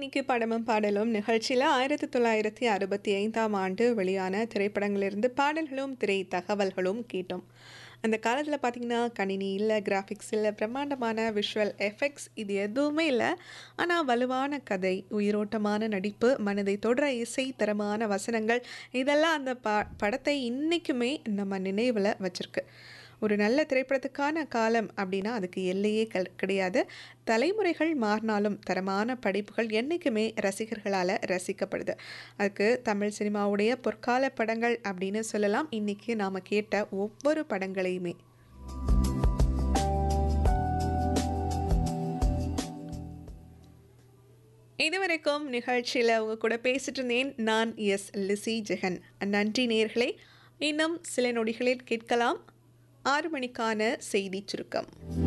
இன்னைக்கு படமும் பாடலும் நிகழ்ச்சியில் ஆயிரத்தி தொள்ளாயிரத்தி அறுபத்தி ஐந்தாம் ஆண்டு வெளியான திரைப்படங்களிலிருந்து பாடல்களும் திரை தகவல்களும் கேட்டோம் அந்த காலத்தில் பார்த்திங்கன்னா கணினி இல்லை கிராஃபிக்ஸ் இல்லை பிரம்மாண்டமான விஷுவல் எஃபெக்ட்ஸ் இது எதுவுமே இல்லை ஆனால் வலுவான கதை உயிரோட்டமான நடிப்பு மனதை தொடர இசை தரமான வசனங்கள் இதெல்லாம் அந்த ப படத்தை இன்றைக்குமே நம்ம நினைவில் வச்சுருக்கு ஒரு நல்ல திரைப்படத்துக்கான காலம் அப்படின்னா அதுக்கு எல்லையே கல் கிடையாது தலைமுறைகள் மாறினாலும் தரமான படைப்புகள் என்றைக்குமே ரசிகர்களால் ரசிக்கப்படுது அதுக்கு தமிழ் சினிமாவுடைய பொற்கால படங்கள் அப்படின்னு சொல்லலாம் இன்றைக்கி நாம் கேட்ட ஒவ்வொரு படங்களையுமே இதுவரைக்கும் நிகழ்ச்சியில் அவங்க கூட பேசிட்டு இருந்தேன் நான் எஸ் லிசி ஜெகன் நன்றி நேர்களே இன்னும் சில நொடிகளில் கேட்கலாம் ஆறு மணிக்கான செய்தி சுருக்கம்